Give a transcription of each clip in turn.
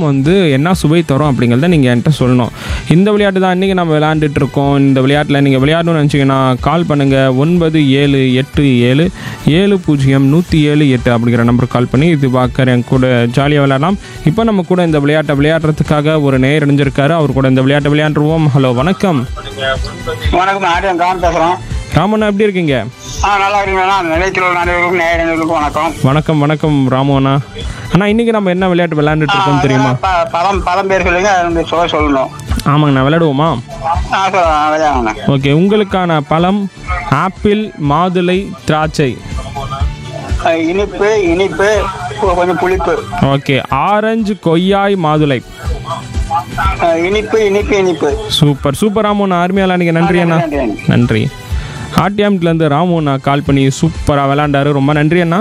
வந்து என்ன சுவை தரும் அப்படிங்கிறத நீங்கள் என்கிட்ட சொல்லணும் இந்த விளையாட்டு தான் இன்றைக்கி நம்ம விளையாண்டுட்டு இருக்கோம் இந்த விளையாட்டில் நீங்கள் விளையாடணும்னு நினச்சிங்கன்னா கால் பண்ணுங்கள் ஒன்பது ஏழு எட்டு ஏழு ஏழு பூஜ்ஜியம் நூற்றி ஏழு எட்டு அப்படிங்கிற நம்பருக்கு கால் பண்ணி இது பார்க்குற என் கூட ஜாலியாக விளையாடலாம் இப்போ நம்ம கூட இந்த விளையாட்டை விளையாடுறதுக்காக ஒரு நேர் இணைஞ்சிருக்காரு அவர் கூட இந்த விளையாட்டை விளையாண்டுருவோம் ஹலோ வணக்கம் வணக்கம் ஆடியன் கான் பேசுறோம் ராமண்ணா எப்படி இருக்கீங்க ஆ நல்லா இருக்கீங்களா நிலையத்தில் உள்ள அனைவருக்கும் நேயர்களுக்கும் வணக்கம் வணக்கம் வணக்கம் ராமு அண்ணா அண்ணா இன்னைக்கு நம்ம என்ன விளையாட்டு விளையாண்டுட்டு இருக்கோம் தெரியுமா ப- பழம் பழம் பேர் சொல்லுங்க அது சொல்ல சொல்லணும் ஆமாங்கண்ணா விளையாடுவோமா ஆ சொல்லுங்க விளையாடுங்க ஓகே உங்களுக்கான பழம் ஆப்பிள் மாதுளை திராட்சை அஹ் இனிப்பு இனிப்பு கொ- கொஞ்சம் புளிப்பு ஓகே ஆரஞ்சு கொய்யாய் மாதுளை அஹ் இனிப்பு இனிப்பு இனிப்பு சூப்பர் சூப்பர் ராமு அண்ணா அருமையாக விளையாண்டிங்க நன்றி அண்ணா நன்றி, நன்றி. நன்றி ஆர்டிஎம்லேருந்து ராமு அண்ணா கால் பண்ணி சூப்பராக விளையாண்டாரு ரொம்ப நன்றி அண்ணா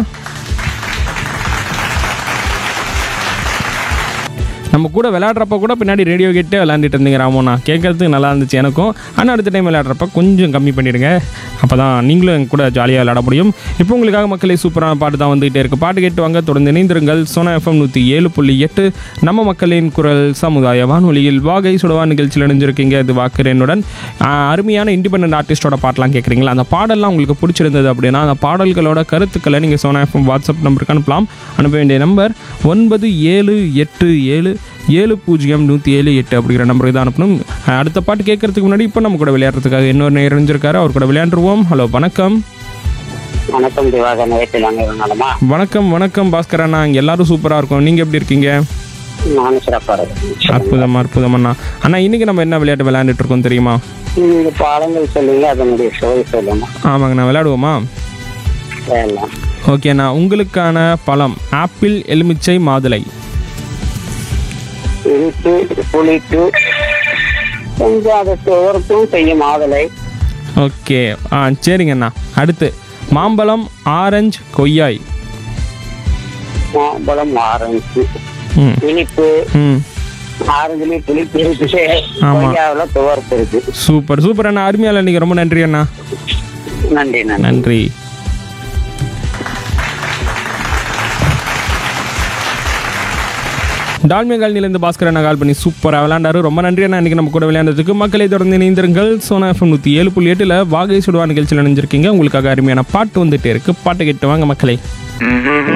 நம்ம கூட விளையாடுறப்ப கூட பின்னாடி ரேடியோ கேட்டே விளையாண்டுட்டு இருந்தீங்க ராமோண்ணா கேட்கறதுக்கு நல்லா இருந்துச்சு எனக்கும் ஆனால் அடுத்த டைம் விளையாடுறப்ப கொஞ்சம் கம்மி பண்ணிடுங்க அப்போ தான் நீங்களும் எங்க கூட ஜாலியாக விளையாட முடியும் இப்போ உங்களுக்காக மக்களே சூப்பரான பாட்டு தான் வந்துகிட்டே இருக்கு பாட்டு கேட்டு வாங்க தொடர்ந்து இணைந்திருங்கள் சோனா எஃப்எம் நூற்றி ஏழு புள்ளி எட்டு நம்ம மக்களின் குரல் சமுதாய வானொலியில் வாகை சுடவா நிகழ்ச்சியில் இணைஞ்சிருக்கீங்க இது வாக்குறேனுடன் ஆஹ், அருமையான இண்டிபெண்டன்ட் ஆர்டிஸ்டோட பாட்டெலாம் கேட்குறீங்களா அந்த பாடல்லாம் உங்களுக்கு பிடிச்சிருந்தது அப்படின்னா அந்த பாடல்களோட கருத்துக்களை நீங்கள் சோனா எஃப்எம் வாட்ஸ்அப் நம்பருக்கு அனுப்பலாம் அனுப்ப வேண்டிய நம்பர் ஒன்பது ஏழு எட்டு ஏழு ஏழு பூஜ்ஜியம் நூற்றி ஏழு எட்டு அப்படிங்கிற நம்பருக்கு தான் அனுப்பணும் அஹ், அடுத்த பாட்டு கேட்கறதுக்கு முன்னாடி இப்போ நம்ம கூட விளையாடுறதுக்காக இன்னொரு நேரம் இருந்திருக்காரு அவர் கூட விளையாண்டுருவோம் ஹலோ வணக்கம் வணக்கம் திவாகர் நிலையத்தில் அனைவரும் நலமா வணக்கம் வணக்கம் பாஸ்கர் அண்ணா இங்கே எல்லாரும் சூப்பராக இருக்கும் நீங்கள் எப்படி இருக்கீங்க நானும் சிறப்பாக இருக்கேன் அற்புதம் அற்புதம் அண்ணா அண்ணா இன்னைக்கு நம்ம என்ன விளையாட்டு விளையாண்டுட்டு இருக்கோம் தெரியுமா நீங்க பழங்கள் சொல்லுங்க அதனுடைய சுவை சொல்லுங்க ஆமாங்கண்ணா விளையாடுவோமா வேலாம் ஓகேண்ணா உங்களுக்கான பழம் ஆப்பிள் எலுமிச்சை மாதுளை இனிப்பு புளிப்பு கொஞ்சம் அதை துவர்ப்பும் செய்யும் மாதுளை ஓகே ஆ சரிங்கண்ணா அடுத்து மாம்பழம் ஆரஞ்சு கொய்யாய் மாம்பழம் ஆரஞ்சு ம் இனிப்பு ம் ஆரஞ்சுலயும் புளிப்பு இருக்கு ஆமா. கொய்யாவில் துவர்ப்பு இருக்கு சூப்பர் சூப்பர் அண்ணா அருமையால் நீங்கள் ரொம்ப நன்றி அண்ணா நன்றி நன்றி நன்றி டால்மியா காலனிலேருந்து பாஸ்கர் அண்ணா கால் பண்ணி சூப்பராக விளையாண்டாரு ரொம்ப நன்றி அண்ணா இன்னைக்கு நம்ம கூட விளையாண்டதுக்கு மக்களை தொடர்ந்து இணைந்திருங்கள் சோனா எஃப்எம் நூற்றி ஏழு புள்ளி எட்டில் வாகை சுடுவா நிகழ்ச்சியில் இணைஞ்சிருக்கீங்க உங்களுக்காக அருமையான பாட்டு வந்துட்டே இருக்கு பாட்டு கேட்டு வாங்க மக்களே